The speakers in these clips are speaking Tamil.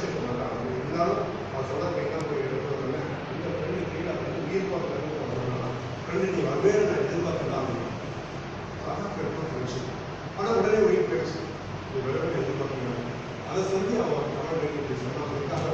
படிச்சிருக்க மாட்டான் அது இருந்தாலும் அவன் சொல்ல கேட்காம போய் எடுக்கிறதுல இந்த பெண்ணு கீழே வந்து உயிர் பார்க்கறது சொன்னா கண்ணு நீ வரவே நான் எதிர்பார்க்கலாம் அதான் பெருமை ஃப்ரெண்ட்ஷிப் ஆனால் உடனே உயிர் போயிடுச்சு இது வரவே எதிர்பார்க்கணும் அதை சொல்லி அவன் தமிழ் வேண்டி சொன்னா அதுக்காக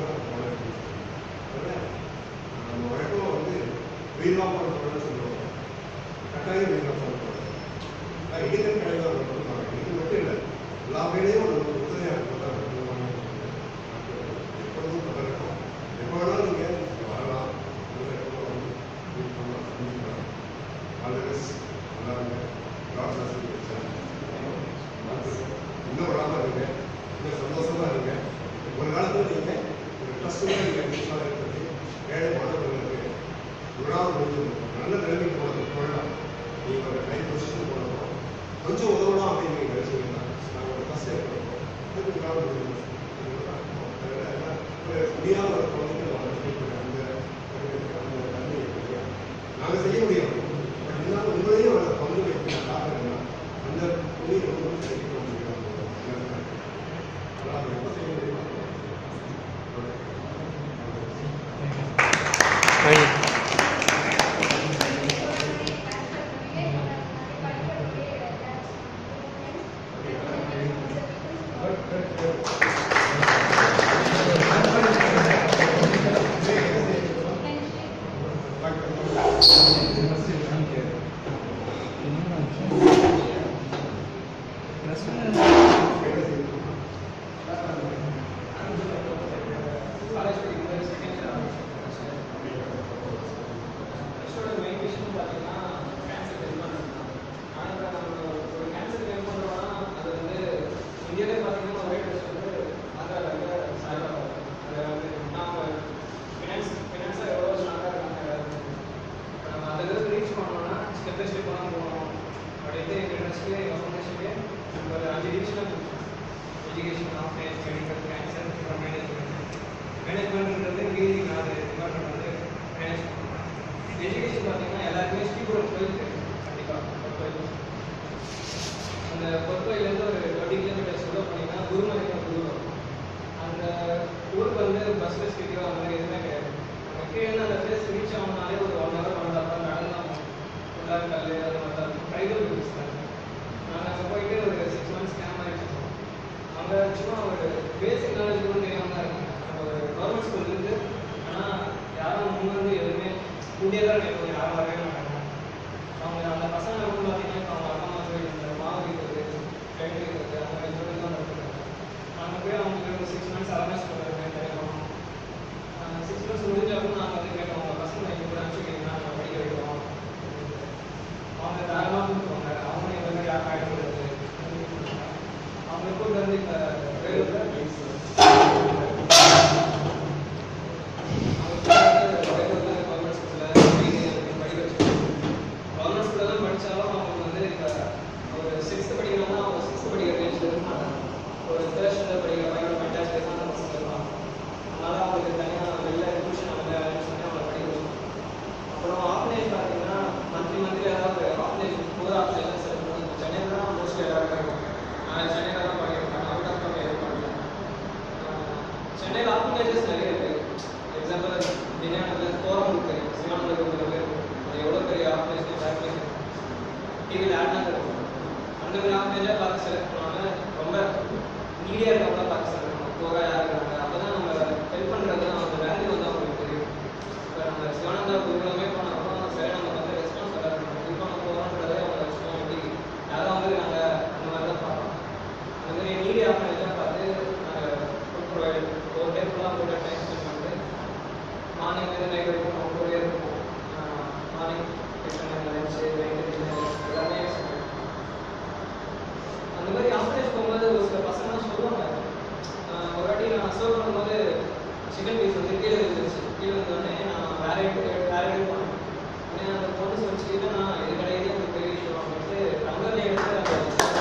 நம்ம வழக்கம் வந்து வீரவாக்கம் சொல்லணும்னு சொல்லுவோம் கட்டாயம் வீரவாக்கம் சொல்லக்கூடாது நான் இடிக்கன் கடையில் ஒரு சொல்லுவாங்க இது மட்டும் இல்லை எல்லா வேலையும் ஒரு உறுதுணையாக இருப்பதா எப்பொழுதும் பகிரணும் எப்போ வேணாலும் நீங்கள் வரலாம் இந்த இடத்துல வந்து meet பண்ணலாம், சந்திக்கலாம். All the best. நல்லா இருங்க. God bless you. இன்னும் வராமல் இருங்க இன்னும் சந்தோஷமா இருங்க ஒரு காலத்தில் நீங்கள் ஒரு ட்ரஸ்டாக நீங்கள் டீச்சராக இருக்கிறது ஏழை மாணவர்களுக்கு விழாவை முடிஞ்சு நல்ல நிலைமைக்கு போனது போயிடலாம் நீங்கள் ஒரு கை பிடிச்சிட்டு போனோம் கொஞ்சம் உதவலாம் அப்படின்னு நீங்கள் நினைச்சீங்கன்னா நாங்கள் ஒரு ட்ரஸ்ட் ஏற்படுறோம் அதுக்கு விழாவை முடிஞ்சு முடியாத ஒரு குழந்தைங்க அந்த அந்த தன்மை இருக்கு நாங்கள் செய்ய முடியும் பட் இருந்தாலும் உங்களையும் அந்த பங்கு வைக்கிற காரணம் என்ன? அந்த துணி ரொம்ப செய்ய முடியும் அதாவது எப்போ செய்ய முடியுமா education of medical cancer management மேனேஜ்மெண்ட்ன்றது மீதி நாலு டிபார்ட்மெண்ட் வந்து மேனேஜ் எஜுகேஷன் பார்த்தீங்கன்னா எல்லாருக்குமே ஸ்ரீபுரம் கோயில் தெரியும் கண்டிப்பாக பொற்கோயில் அந்த பொற்கோயிலேருந்து ஒரு டுவெண்ட்டி கிலோமீட்டர்ஸ் உள்ள போனீங்கன்னா குருமலைக்கு குரு வரும். அந்த ஊருக்கு வந்து பஸ் ஃபெசிலிட்டியோ அந்த மாதிரி எதுவுமே கிடையாது நம்ம கீழே அந்த பிளேஸ் ரீச் ஆகணும்னாலே ஒரு ஒன் ஹவர் ஒன் ஹவர் நடந்து தான் ஃபுல்லாக கல் அது மாதிரி தான் ட்ரைபல் ரூல்ஸ் தான் நாங்கள் அங்கே போயிட்டு ஒரு சிக்ஸ் மந்த்ஸ் கேம்ப் மாதிரி வச்சுருக்கோம் அங்கே சும்மா ஒரு பேசிக் நாலேஜ் கூட தெரியாம தான் இருக்காங்க நம்ம ஒரு கவர்மெண்ட் ஸ்கூல் இருந்து ஆனால் யாரும் முன் வந்து எதுவுமே இந்தியா தான் கேட்கணும் யாரும் வரவே மாட்டாங்க அவங்க அந்த பசங்க வந்து பார்த்தீங்கன்னா இப்போ அவங்க அப்பா அம்மா போய் இந்த மாவு வைக்கிறது கைட்டு வைக்கிறது அந்த மாதிரி தொழில் தான் பண்ணுறாங்க நாங்கள் போய் அவங்களுக்கு ஒரு சிக்ஸ் மந்த்ஸ் அவேர்னஸ் பண்ணுறது தெரியும் சிக்ஸ் மந்த்ஸ் முடிஞ்ச அப்புறம் நாங்கள் வந்து கேட்டோம் உங்கள் பசங்க எங்கள் கூட அனுப்பிச்சிக்கிட்டீங்கன்னா நாங்கள் படிக்க வைக்கிறோம் அவங்க தாராளமாக கொடுத்துருவாங்க அவங்க இந்த மாதிரி ஆகிடுறது அவங்க கூட வந்து இப்போ வேலூரில் கவர்மெண்ட் ஸ்கூலில் தான் படித்தாலும் அவங்களுக்கு வந்து இப்போ ஒரு சிக்ஸ்த்து படிக்கிறாங்கன்னா அவங்க சிக்ஸ்த்து படிக்கிற ரேஞ்சில் இருக்க மாட்டாங்க ஒரு தேர்ட் ஸ்டாண்டர்ட் படிக்கிற பையன் மெட்ராஸ் பேசாத பசங்க இருப்பாங்க அதனால அவங்களுக்கு தனியாக வெளில டியூஷன் அவங்க சொல்லி அவங்களை படிக்க வச்சுருவாங்க அப்புறம் ஆஃப்லைன் பார்த்தீங்கன்னா மந்த்லி மந்த்லி ஏதாவது ஆஃப்லைன் ஃபோர் ஆஃப்லைன் சென்னையில் தான் மோஸ்ட்லி எல்லாரும் படிக்கும் நான் சென்னையில் தான் படிக்கிறேன் அவுட் ஆஃப் கம்பெனி எதுவும் படிக்கல சென்னையில் ஆஃப்லைன்ஸ் நிறைய இருக்கு எக்ஸாம்பிள் தினத்தில் ஃபோரம் இருக்கு சிவானந்தர் இருக்கு அது எவ்வளோ பெரிய ஆஃப்லைன் பேக்லைன் டிவியில் ஆட்னா இருக்கும் அந்த மாதிரி ஆஃப்லைனாக பார்த்து செலக்ட் பண்ணுவாங்க ரொம்ப நீடியாக இருக்கவங்க பார்த்து செலக்ட் பண்ணுவாங்க போக யார் இருக்காங்க அப்போ தான் நம்ம ஹெல்ப் பண்ணுறது அவங்க வேல்யூ வந்து அவங்களுக்கு தெரியும் இப்போ நம்ம சிவானந்தா குருகுலமே போனப்போ சரி நமக்கு வந்து ரெஸ்பான்ஸ் வராது இப்போ நம்ம போகிறோன்றதே அவங்க ரெஸ்பான்ஸ் எப்படி யாரும் வந்து நாங்கள் அந்த மாதிரி தான் பார்ப்போம் அந்த மாதிரி நீடி ஆஃப்லைன் பார்த்து நாங்கள் ஃபுட் ப்ரொவைட் ஒரு டே ஃபுல்லாக கூட டைம் ஸ்பெண்ட் பண்ணிட்டு மார்னிங் வந்து நைட் வரைக்கும் நம்ம கூடவே இருப்போம் morning tiffin lunch night dinner எல்லாமே அந்த மாதிரி ஆம்புலன்ஸ் போகும்போது ஒரு சில பசங்க சொல்லுவாங்க ஆஹ் ஒரு வாட்டி நான் சர்வ் பண்ணும்போது சிக்கன் பீஸ் வந்து கீழே விழுந்துருச்சு கீழே வந்தோடனே நான் வேற இடத்துக்கு வேற இடத்துக்கு போனேன் உடனே அந்த பொண்ணு சொல்லிச்சு இல்லை நான் இது கிடையாது ஒரு பெரிய விஷயம் அப்படின்ட்டு டங்கர்ல எடுத்து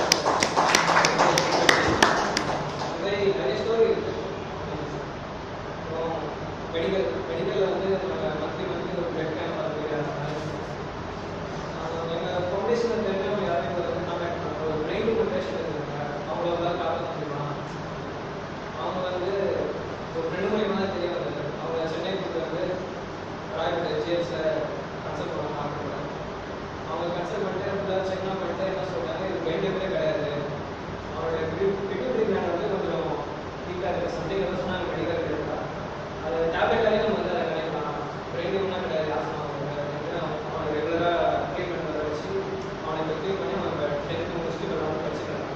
அந்த மாதிரி நிறைய ஸ்டோரி இருக்கு அப்புறம் மெடிக்கல் மெடிக்கலில் வந்து நம்ம மந்த்லி மந்த்லி ஒரு பிளட் கேம்ப் பார்த்துக்கிறாங்க எங்கள் ஃபவுண்டேஷனில் தெரிஞ்சவங்க யாரையும் வந்து கான்டாக்ட் பண்ணுறோம் ஒரு பிரெயின் பேஷண்ட் இருக்காங்க அவங்கள வந்து காப்பாற்ற முடியுமா அவங்க வந்து ஒரு ஃப்ரெண்டு மூலியமாக தான் தெரிய வந்தது அவங்க சென்னை போட்டு வந்து ராயப்பேட்டை ஜிஎஸ்ல கன்சல்ட் பண்ண பார்க்குறாங்க அவங்க கன்சல்ட் பண்ணிட்டு ஃபுல்லாக செக்லாம் பண்ணிட்டு என்ன சொல்றாங்க இது பெயின் டேபிளே கிடையாது அவருடைய பிட்யூட்டரி கிளாண்ட் வந்து கொஞ்சம் வீக்காக இருக்குது சம்திங் எதாவது சொன்னாங்க மெடிக்கல் இருக்கா அது டேப்லெட்டாலே நம்ம வந்து அதை நினைக்கலாம் பிரெயின் டேபிள்லாம் கிடையாது ஆசனம் அவனை ரெகுலராக ட்ரீட்மெண்ட் வர வச்சு அவனை இப்போ க்ளீன் பண்ணி அவங்க டென்த்து முடிச்சுட்டு இப்போ நம்ம படிச்சுக்கலாம்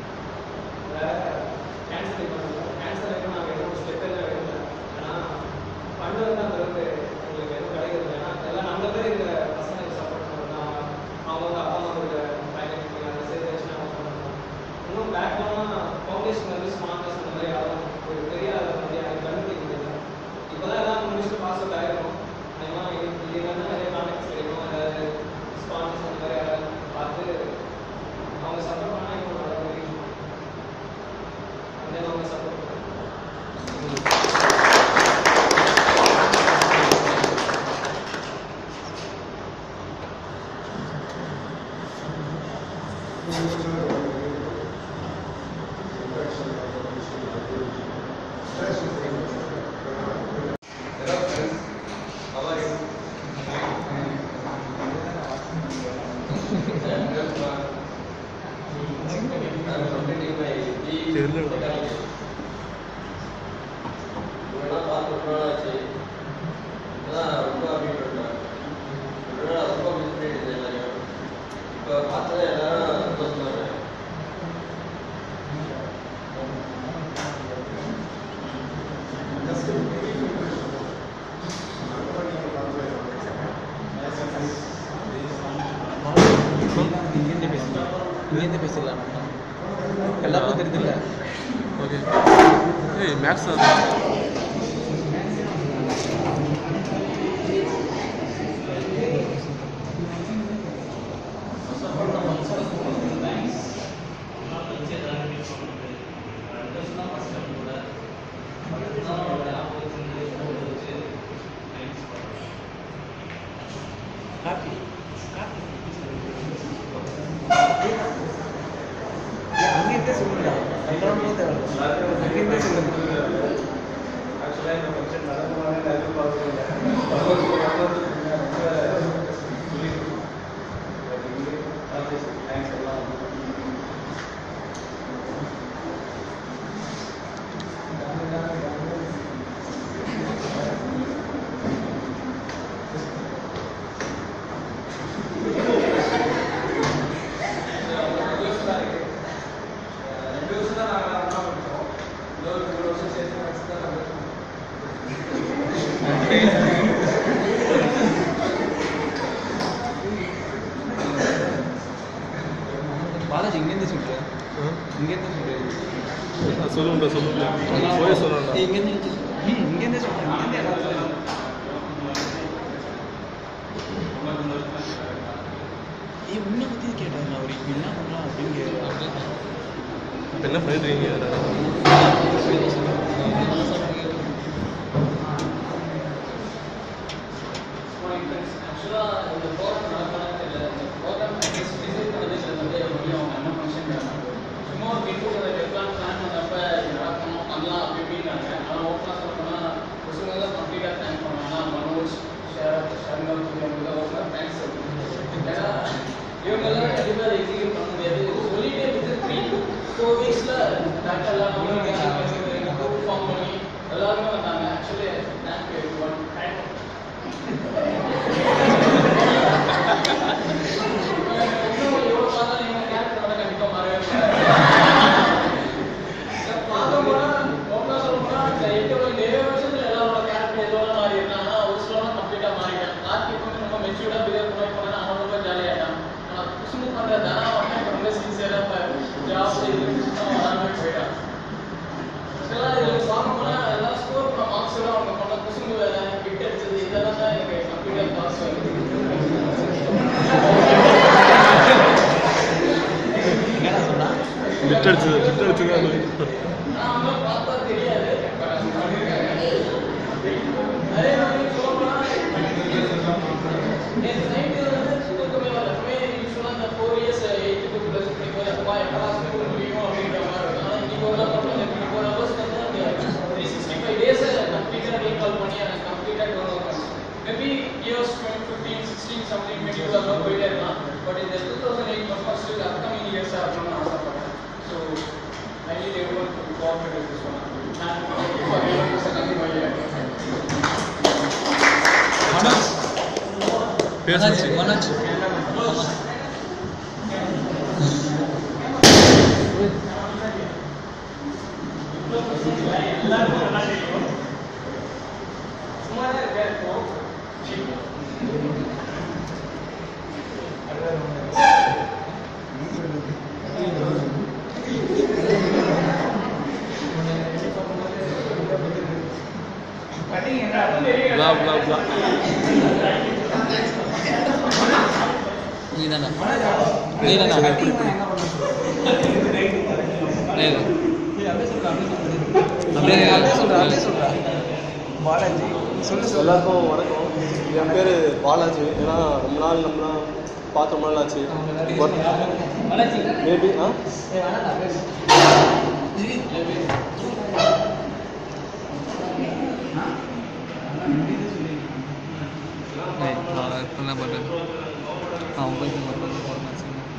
கேன்சர் ட்ரீட்மெண்ட் கேன்சர் வரைக்கும் நாங்கள் எதுவும் ஸ்டெப் எல்லாம் எடுக்கல ஆனால் ஃபண்டு வந்து அந்த அளவுக்கு எங்களுக்கு எதுவும் கிடைக்கிறது ஏன்னா எல்லாம் நம்ம பேர் இந்த பசங்களுக்கு சப்போர்ட் பண்ணணும் அவங்க வந்து அப்பா அம்மாவோட ஃபைனான்ஸ் அந்த சேர்த்து வச்சு நம்ம பண்ணணும் இன்னும் பேக்ரவுண்டாக ஃபவுண்டேஷன் வந்து ஸ்மார்ட் கிளாஸ் அந்த மாதிரி யாரும் ஒரு பெரிய அதை வந்து எனக்கு கண்டுபிடிக்க முடியல இப்போ தான் எல்லாம் முடிச்சுட்டு பாஸ் அவுட் ஆகிருக்கும் அதனால் இது வந்து நிறைய கான்டாக்ட்ஸ் கிடைக்கும் ஏதாவது ஸ்பான்சர்ஸ் அந்த மாதிரி யாராவது பார்த்து அவங்க சப்போர்ட் பண்ணால் இன்னும் நல்லா ரீச் பண்ணலாம் அவங்க சப்போர்ட் பண்ணுறாங்க Hello friends, how are you? I'm completing my BE mechanical. இவெல்லாம் பார்த்து ரொம்ப நாள் ஆச்சு. இப்பதான் ரொம்ப happy பட்டேன். இவ்வளவு நாள் ரொம்ப miss பண்ணிட்டு இருந்தேன் எல்லாரையும். இப்ப பார்த்தா எல்லாரும் சந்தோஷமா இருக்காங்க. இங்கேருந்து பேசலாம் இங்கேருந்து பேசலாம் எல்லாருக்கும் தெரியுதுல்ல ஓகே ஏய் மேக்ஸ் தான் காப்பி காப்பி அங்கேருந்தே சொல்லுங்கடா கல்யாணமே தேவை அங்கேருந்தே சொல்லுங்க ஆக்சுவலாக இந்த ஃபங்க்ஷன் நடக்குமான்னு எதிர்பார்க்கல தேங்க்ஸ் எல்லாம் ரெண்டு வருஷம் தான் நாங்கள் ஒன்றா படித்தோம் இன்னொரு மூணு வருஷம் சேர்த்து படிச்சு தான் நாங்கள் பாலாஜி இங்கேருந்து சொல்கிறேன் இங்கேருந்து சொல்கிறேன் சொல்லுங்க சொல்லுங்க போய் சொல்லணும்டா இங்கேருந்து ம் இங்கேருந்தே சொல்கிறேன் இங்கேருந்து எல்லாரும் ஏய் உன்னை பற்றி கேட்டாங்க அவர் இப்போ என்ன பண்ணலாம் அப்படின்னு கேட்குறாங்க இப்ப என்ன பண்ணிட்டு இருக்கீங்க மார்னிங் ஃப்ரெண்ட்ஸ் ஆக்சுவலாக இந்த ப்ரோக்ராம் நடக்கணும்னு தெரியல இந்த ப்ரோக்ராம் டிசைன் பண்ணதுல வந்து எப்படி அவங்க என்ன ஃபங்க்ஷன் சும்மா ஒரு வீட்டுக்கு ஒரு டெப்ளான் பிளான் பண்ணப்ப இது நடக்கணும் பண்ணலாம் அப்படி இப்படின்னாங்க ஆனால் ஓப்பனாக சொல்லணும்னா பசங்க தான் கம்ப்ளீட்டாக தேங்க் பண்ணாங்க மனோஜ் ஷரத் சண்டம் இவங்க ஓப்பனாக தேங்க்ஸ் ஏன்னா இவங்கெல்லாம் கண்டிப்பாக அதை எக்ஸிக்யூட் பண்ண முடியாது சொல்லிட்டே வித்து த்ரீ ஃபோர் வீக்ஸில் டாக்டர்லாம் குரூப் ஃபார்ம் பண்ணி எல்லாருமே வந்தாங்க actually thank you one thank இன்னும் எவ்வளோ பார்த்தாலும் இவங்க கேரக்டர் வந்து கண்டிப்பாக மாறவே பார்க்க போனா ஒன்றா சொல்ல போனா இந்த எட்டு வருஷம் ஏழு வருஷத்துல எல்லாரோட கேரக்டர் எதுவாக மாறி இருக்காங்க ஒரு சிலவங்க கம்ப்ளீட்டாக மாறிட்டான் கார்த்திக் வந்து ரொம்ப மெச்சூர்டாக பிஹேவ் பண்ணி போனா அவன் ரொம்ப ஜாலியாகிட்டான் ஆனால் குசுமு பண்ணுற தனா வந்து இப்போ ரொம்ப சின்சியராக ஜாப் இது அவன் வராமல் போயிட்டான் இதெல்லாம் இதில் பார்க்க போனா எல்லாம் ஸ்கோர் பண்ண மார்க்ஸ் எல்லாம் அவங்க பண்ண குசும்பு வேலை விட்டு அடிச்சது இதெல்லாம் தான் எனக்கு கம்ப்யூட்டர் பாஸ் என்னடா சொன்னா விட்டு அடிச்சது விட்டு அடிச்சது அது. நாம பார்த்தா தெரியாது அதே மாதிரி சொல்லப்போனா நேற்று நைட்டு வந்து தூக்கமே வரல எப்பவுமே யூஸ்வலாக இந்த four years eight two plus படிக்கும்போது அப்பா எப்படா ஸ்கூல் முடியும் அப்படின்ற மாதிரி இருக்கும் ஆனால் இன்னைக்கு ஒரு நாள் மட்டும் இந்த டுவெண்ட்டி ஃபோர் ஹவர்ஸ் வந்து அந்த த்ரீ சிக்ஸ்டி ஃபைவ் டேஸ் பேசுச்சு சும்மா தான் இருக்கேன் இப்போ bla bla bla நீ தானே நீ தானே அப்படியே அப்படியே சொல்கிறேன் அப்படியே சொல்கிறேன் பாலாஜி சொல்லு சொல்லு எல்லாருக்கும் வணக்கம் என் பேர் பாலாஜி ஏன்னா ரொம்ப நாள் நம்மளாம் பார்த்த ரொம்ப நாள் ஆச்சு மேபி ஆ என்ன பண்ணுறேன் அவன் போய் போகிறேன்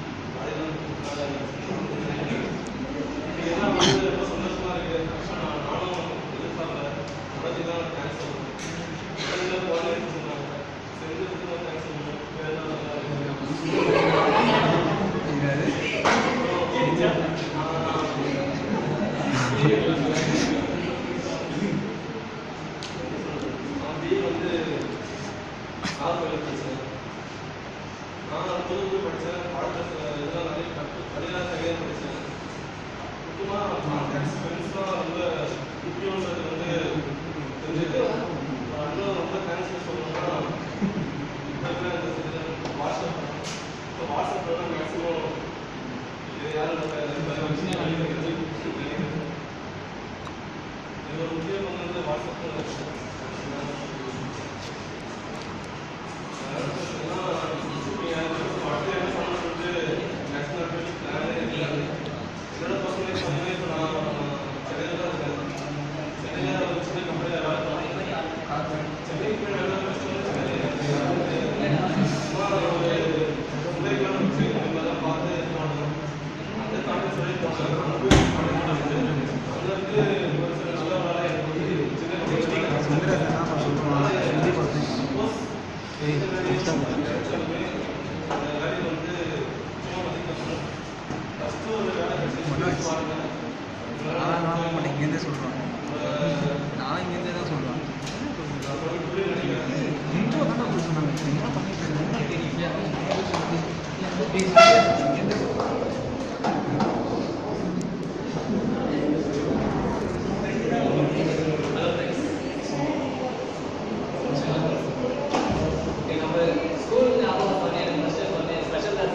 நான் இங்கேருந்தே சொல்கிறேன் நான் இங்கேருந்தே தான் சொல்கிறேன் இன்ட்ரோ தானே கொடுக்க சொன்னாங்க என்ன பண்ணிட்டு இருக்கேன் நம்ம ஸ்கூல் ஞாபகம் பண்ணி எனக்கு ஃபஸ்ட்டு வந்து ஸ்பெஷல் கிளாஸ்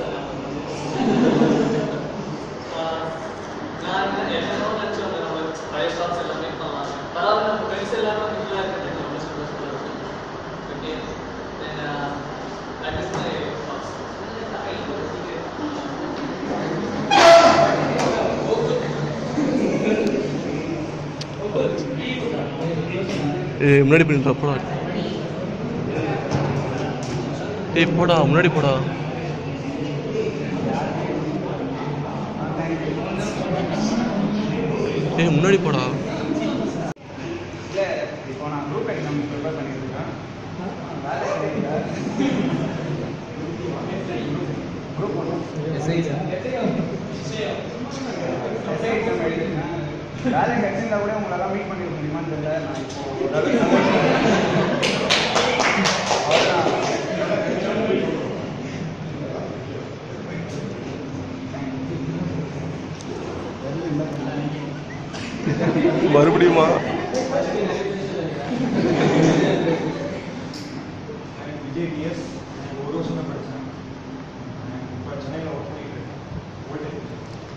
நான் என்ன என்னமோ நினச்சி வந்தேன் நம்ம பழைய ஸ்டாக்ஸ் எல்லாமே பண்ணலாம் பரவாயில்ல நம்ம ஃப்ரெண்ட்ஸ் எல்லாமே ஃபுல்லாக இருக்கிறது நம்ம school okay that is my stocks ஏய் முன்னாடி போயிட்டு போடா ஏய் போடா முன்னாடி போடா ஏய் முன்னாடி போடா இல்லை இப்போ நான் குரூப் எக்ஸாம் ப்ரிப்பேர் பண்ணியிருக்கேன் வேலை கிடைக்கல குரூப் ஒன்று எஸ்ஐ எஸ்ஐ எக்ஸாம் எழுதிருக்கேன் வேலை கிடைச்சிருந்தா கூட உங்களெல்லாம் மீட் பண்ணிக்க முடியுமான்னு தெரியல நான் இப்போ அவ்வளோதான் மறுபடியுமா விஜய் டிஎஸ் ஒரு வருஷம் தான் படித்தேன் இப்போ சென்னையில் ஒர்க் பண்ணிட்டு இருக்கேன் ஓல்டேஜ்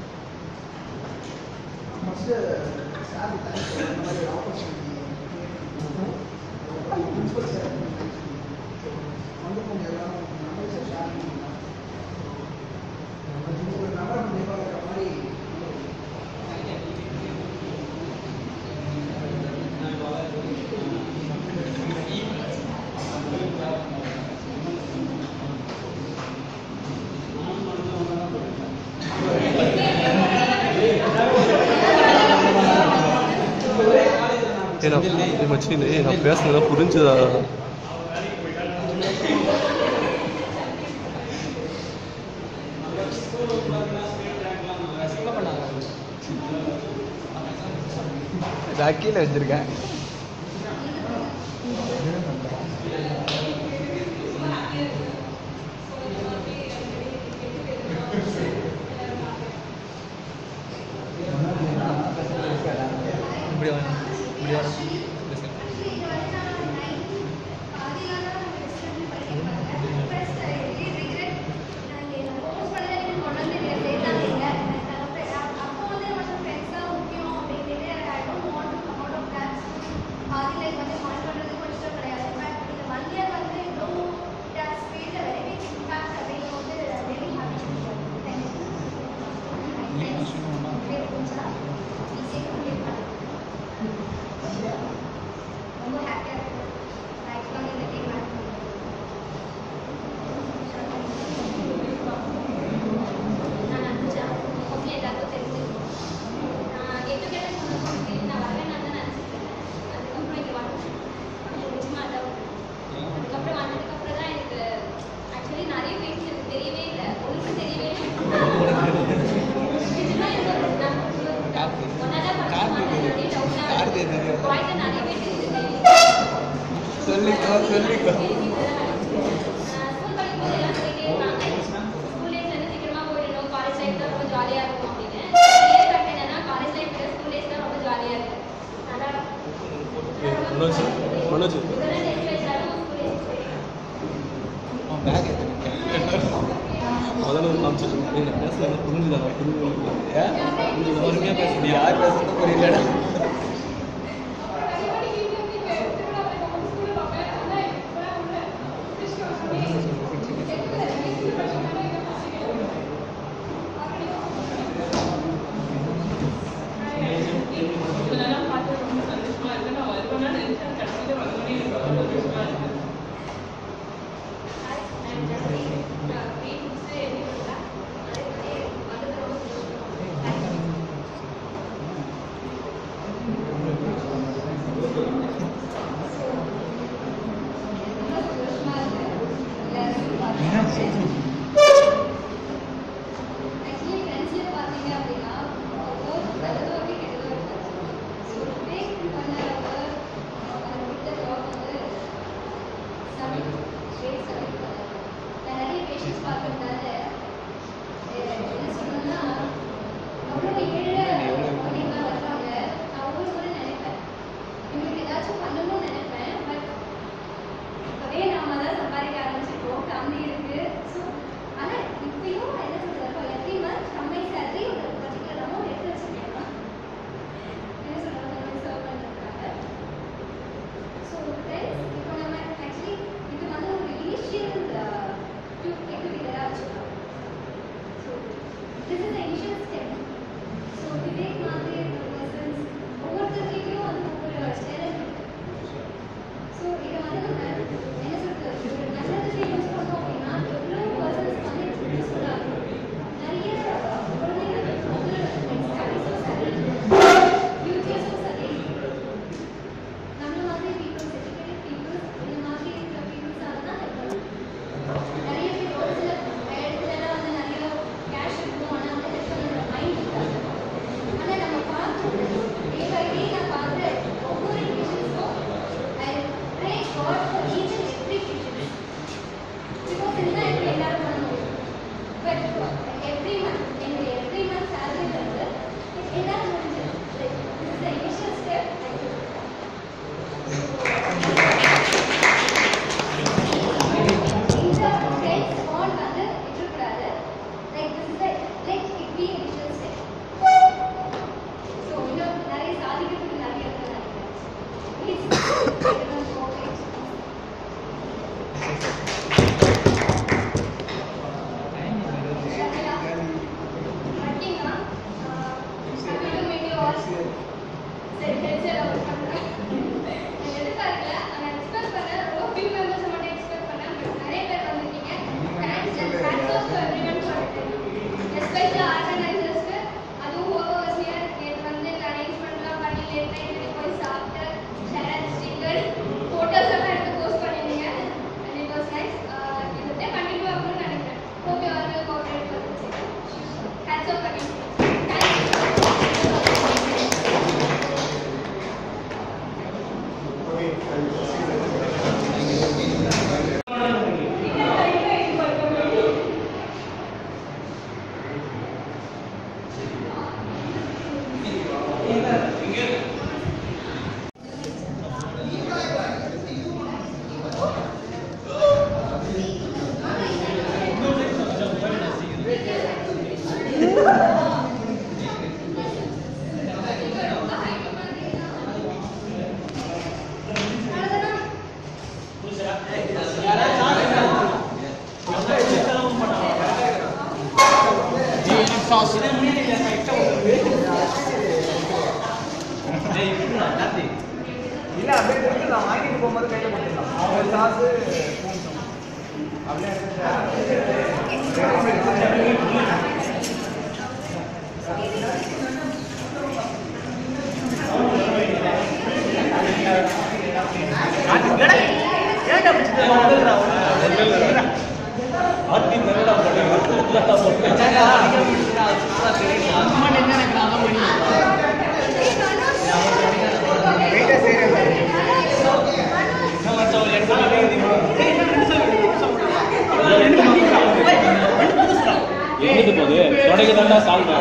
ஃபஸ்ட்டு சார் இந்த மாதிரி ஆப்பர்ச்சுனிட்டி பிரின்சிபல் சார் வந்து கொஞ்சம் எல்லாரும் நம்பர் சார் ஷேர் பண்ணிக்கலாம் ஒரு நம்பர் கண்டிப்பாக இருக்கிற மாதிரி ஆ ஏய் நான் ஏய் மச்சி ஏய் நான் பேசுனதெல்லாம் புரிஞ்சுதா கீழே வச்சிருக்கேன் இப்படி வேணாம் இப்படி வேணாம் ரொம்ப ஹாப்பியாக இருக்கும் லைஃப்லாம் இந்த டே நான் அனுப்பிச்சா மோஸ்ட்லி எல்லாருக்கும் தெரிஞ்சிருக்கும் நான் எட்டு கேட்ட சொன்னதுக்கு நான் வரவேன் நான் தான் நினச்சிட்டு அதுக்கப்புறம் இங்கே வந்து எனக்கு நிஜமா அதான் அதுக்கப்புறம் வந்ததுக்கப்புறம் தான் எனக்கு ஆக்சுவலி நிறைய பேச்சு எனக்கு தெரியவே இல்லை ஒன்றுமே தெரியவே இல்லை நிஜமா எனக்கு ஒரு- நான் ஒன்னாதான் கார்த்திக் கார்த்திக் தெரியும். வாய்ஸ் நிறைய பேர் தெரியுது சொல்லிக்கோ சொல்லிக்கோ ஸ்கூல் படிக்கும்போது எல்லாம் சொல்லிட்டே இருப்பாங்க ஸ்கூல் லைஃப்ல இருந்து சீக்கிரமா போயிடணும் காலேஜ் லைஃப் தான் ரொம்ப ஜாலியா இருக்கும் அப்படின்னு கிளியர் கட் என்னன்னா காலேஜ் லைஃப் விட ஸ்கூல் லைஃப் தான் ரொம்ப ஜாலியா இருக்கு அதான் மனோஜ் மனோஜ் இதெல்லாம் டெஸ்ட் வச்சாலும் ஸ்கூல் லைஃப் அவன் பேக் எடுத்துருக்கேன் அதெல்லாம் காமிச்சிட்டு ஏய் நான் பேசுனதெல்லாம் புரிஞ்சுதா நான் புரிஞ்சு ஏன் கொஞ்சம் பொறுமையாக பேச நீ யார் பேசுறது புரியலடா இதெல்லாம் பார்த்து ரொம்ப சந்தோஷமா இருக்கு நான் வருவேன்னா நினைச்சேன் கடைசியில் வந்தோடனே எனக்கு ரொம்ப சந்தோஷமா இருக்கு ஆக்சுவலி ஃப்ரெண்ட்ஷிப் பார்த்தீங்க அப்படின்னா ஒவ்வொரு நல்லதும் இருக்கு கெட்டதும் இருக்கு ஸோ பிரேக் பண்ண ஒவ்வொரு அந்த விட்ட ஜாப் வந்து சப்மிட் ஸ்ட்ரேட் சப்மிட் பண்ணேன் நான் நிறைய பேஷண்ட்ஸ் பார்க்கறதுனால என்ன சொல்லணும்னா அவ்வளோ ஏழை அப்படின்லாம் வர்றாங்க நான் ஒவ்வொரு முறை நினைப்பேன் இவங்களுக்கு ஏதாச்சும் பண்ணணும்னு நினைப்பேன் பட் இப்போவே நாம தான் சம்பாதிக்க ஆரம்பிச்சிருக்கோம் ஃபேமிலி இருக்கு ஸோ ஆனால் இப்பயும் என்ன சொல்றது எவ்ரி மந்த் கம்பெனி சேலரி ஒரு பர்டிகுலர் அமௌண்ட் எடுத்து வச்சிருக்கேன் என்ன சொல்றது சர்வ் பண்ணிருக்காங்க ஸோ ஃப்ரெண்ட்ஸ் இப்போ நம்ம ஆக்சுவலி இது வந்து ஒரு இனிஷியல் டு கெட் டுகெதராக வச்சுக்கலாம் so this is initial step so Vivek மாதிரி இருக்கிற பர்சன்ஸ் ஒவ்வொருத்தர்கிட்டையும் வந்து ஒவ்வொரு சேலஞ்ச் இருக்கு ஸோ இதை வந்து நம்ம என்ன சொல்றது ஒரு நல்லதுக்கு யூஸ் பண்ணோம் அப்படின்னா எவ்வளோ பர்சன்ஸ் வந்து யூஸ்ஃபுல்லாக இருக்கும் நிறைய குழந்தைங்களுக்கு வந்து ஸ்டடீஸும் சரி ஃபியூச்சர்ஸும் சரி நம்ம மாதிரி பீப்புள்ஸ் எஜுகேட்டட் பீப்புள்ஸ் இந்த மாதிரி இருக்கிற பீப்புள்ஸால தான் help பண்ணும். நிறைய பேர் ஒரு சில இடத்துலலாம் வந்து நிறைய கேஷ் இருக்கும் ஆனால் வந்து ஹெல்ப் பண்ணுற மைண்ட் இருக்காது ஆனால் நம்ம பார்க்குறது டே பை டே நான் பார்க்குற ஒவ்வொரு பேஷண்ட்ஸும் I pray God for each and every patient because இதுதான் எனக்கு எல்லாரும் பண்ண முடியும் பட் எவ்ரி மந்த் என்னுடைய எவ்ரி மந்த் சேலரி வந்து எல்லாரும் முடிஞ்சது இட்ஸ் த இனிஷியல் ஸ்டெப் இந்த ஃப்ரெண்ட்ஸ் பாண்ட் வந்து இருக்கக்கூடாது like this is like it be initial step so இன்னும் நிறைய சாதிக்கிறதுக்கு நிறைய இருக்கு நினைக்கிறேன் ப்ளீஸ் பார்த்தீங்கன்னா சரி சரி ஒர்க் பண்ணுறேன் எதிர்பார்க்கல ஆனால் எக்ஸ்பெக்ட் பண்ணேன் ரொம்ப ஃபியூ மெம்பர்ஸ் மட்டும் எக்ஸ்பெக்ட் பண்ணேன் பட் நிறைய பேர் வந்திருக்கீங்க thanks and thanks of everyone for especially ஆர்கனைசர்ஸ்க்கு அதுவும் ஓவர்சியர் நேற்று வந்து அரேஞ்ச்மெண்ட்லாம் பண்ணி லேட் நைட் போய் சாப்பிட்டு தென் ஃபோட்டோஸ் எல்லாம் எடுத்து போஸ்ட் பண்ணிருந்தீங்க அண்ட் இட் வாஸ் நைஸ் இதை கண்டினியூ ஆகணும்னு நினைக்கிறேன் hope you are cooperate for this hats off again இல்ல அப்படியே கொடுத்துடலாம் வாங்கிட்டு போகும்போது கையில கொடுத்துடலாம் அவங்க சாசு அப்படியே எங்கிட்டு போகுது தொடக்க தாண்டா சால்வ்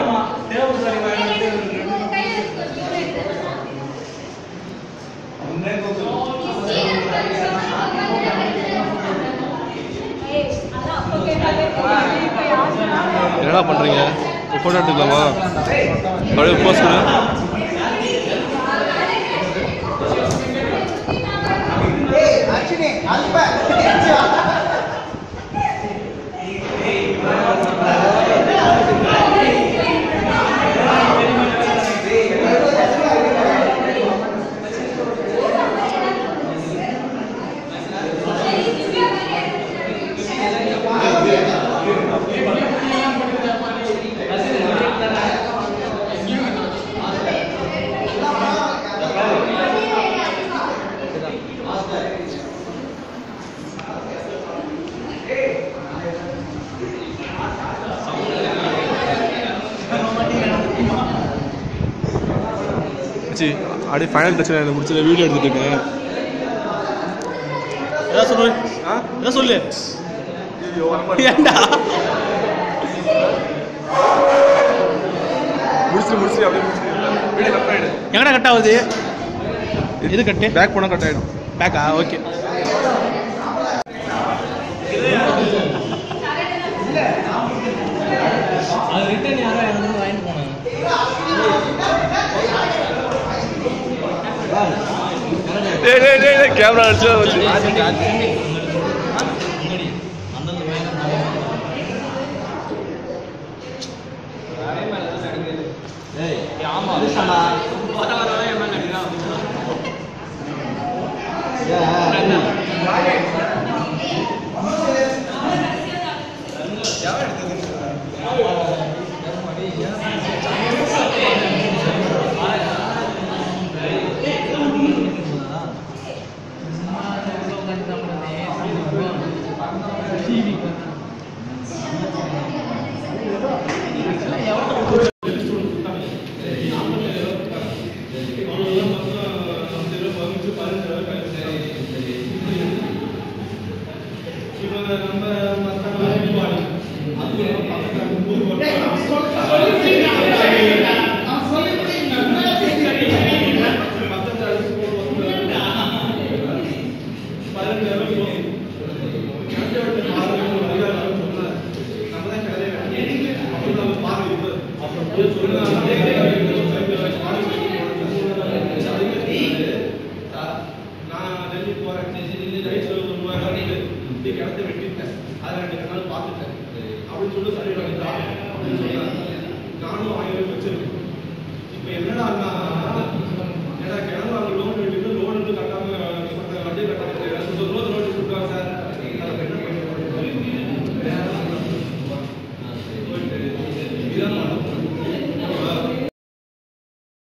என்னடா பண்றீங்க ஃபோட்டோ எடுத்துக்கலாமா அப்படியே போஸ்ட் கொடு அர்ச்சனி அல்ப சி அப்படியே ஃபைனல் டச் எனக்கு முடிச்சத வீடியோ எடுத்துட்டு இருக்கேன் ஏதாவது சொல்லு ஆ ஏதாவது சொல்லு ஏன்டா முடிச்சு முடிச்சு அப்படியே முடிச்சு வீடியோ கட் ஆயிடு எங்கடா கட் ஆகுது எது கட்டு பேக் போனால் கட் ஆயிடும் பேக்கா ஓகே அது ரிட்டர்ன் யாரோ எனக்கு வாங்கிட்டு போனாங்க டேய் டேய் டேய் டேய் கேமரா அடிச்சு வந்து நான் டெல்லி போறேன் டெல்லி ரைட்ல ஒரு மூவாயிரம் ரூபாய் இப்படி கிடத்த வெட்டிட்டேன் அதை ரெண்டு நாள் பார்த்துட்டேன் அப்படின்னு சொல்லி சொல்லி அப்படின்னு சொன்னாங்க நானும் ஆயிரம் வச்சிருக்கேன் இப்போ என்னடா நான்